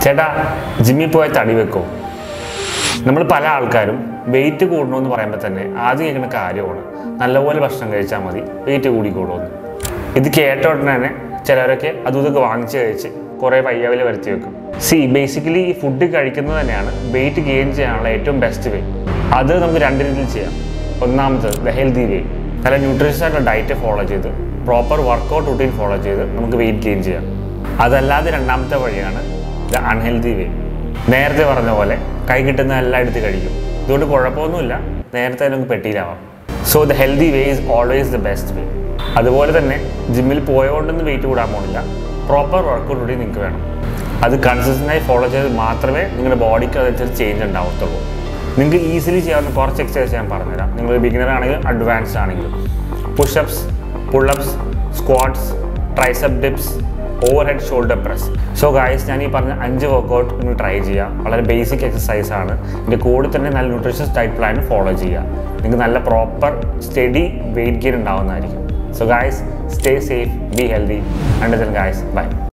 ചേട്ടാ ജിമ്മിൽ പോയ തടി വെക്കോ നമ്മൾ പല ആൾക്കാരും വെയിറ്റ് കൂടണമെന്ന് പറയുമ്പോൾ തന്നെ ആദ്യം കേൾക്കുന്ന കാര്യമാണ് നല്ലപോലെ ഭക്ഷണം കഴിച്ചാൽ മതി വെയിറ്റ് കൂടിക്കോളുമെന്ന് ഇത് കേട്ട ഉടനെ തന്നെ ചിലരൊക്കെ അതും ഇതൊക്കെ വാങ്ങിച്ച് കഴിച്ച് കുറേ പയ്യാവിൽ വരുത്തി വെക്കും സി ബേസിക്കലി ഈ ഫുഡ് കഴിക്കുന്നത് തന്നെയാണ് വെയിറ്റ് ഗെയിൻ ചെയ്യാനുള്ള ഏറ്റവും ബെസ്റ്റ് വേ അത് നമുക്ക് രണ്ട് രീതിയിൽ ചെയ്യാം ഒന്നാമത് ദ ഹെൽത്തി വേ നല്ല ന്യൂട്രീഷ്യസ് ആയിട്ടുള്ള ഡയറ്റ് ഫോളോ ചെയ്ത് പ്രോപ്പർ വർക്കൗട്ട് റുട്ടീൻ ഫോളോ ചെയ്ത് നമുക്ക് വെയിറ്റ് ഗെയിൻ ചെയ്യാം അതല്ലാതെ രണ്ടാമത്തെ വഴിയാണ് ദ അൺഹെൽത്തി വേ നേരത്തെ പറഞ്ഞ പോലെ കൈ കിട്ടുന്ന എല്ലാം എടുത്ത് കഴിക്കും ഇതുകൊണ്ട് കുഴപ്പമൊന്നുമില്ല നേരത്തെ നമുക്ക് പെട്ടിയിലാവാം so the healthy way is always the best way അതുപോലെ തന്നെ ജിമ്മിൽ പോയതുകൊണ്ടൊന്നും വെയിറ്റ് കൂടാൻ പോണില്ല പ്രോപ്പർ വർക്കൗട്ട് കൂടി നിങ്ങൾക്ക് വേണം അത് കൺസിസ്റ്റൻ്റായി ഫോളോ ചെയ്ത് മാത്രമേ നിങ്ങളുടെ ബോഡിക്ക് അതനുസരിച്ച് ചേഞ്ച് ഉണ്ടാവത്തുള്ളൂ നിങ്ങൾക്ക് ഈസിലി ചെയ്യാവുന്ന കുറച്ച് എക്സസൈസ് ഞാൻ പറഞ്ഞുതരാം നിങ്ങൾ ബിഗിനർ ആണെങ്കിലും അഡ്വാൻസ്ഡ് ആണെങ്കിലും pushups pullups squats tricep dips overhead shoulder press so guys ഞാൻ ഈ പറഞ്ഞ അഞ്ച് വർക്കൗട്ട് നിങ്ങൾ ട്രൈ ചെയ്യുക വളരെ ബേസിക് എക്സസൈസ് ആണ് ഇതിൻ്റെ കൂടെ തന്നെ നല്ല ന്യൂട്രീഷ്യസ് ഡയറ്റ് പ്ലാൻ ഫോളോ ചെയ്യുക നിങ്ങൾക്ക് നല്ല പ്രോപ്പർ സ്റ്റഡി വെയിറ്റ് ഗെയിൻ ഉണ്ടാവുന്നതായിരിക്കും so guys stay safe be healthy under guys by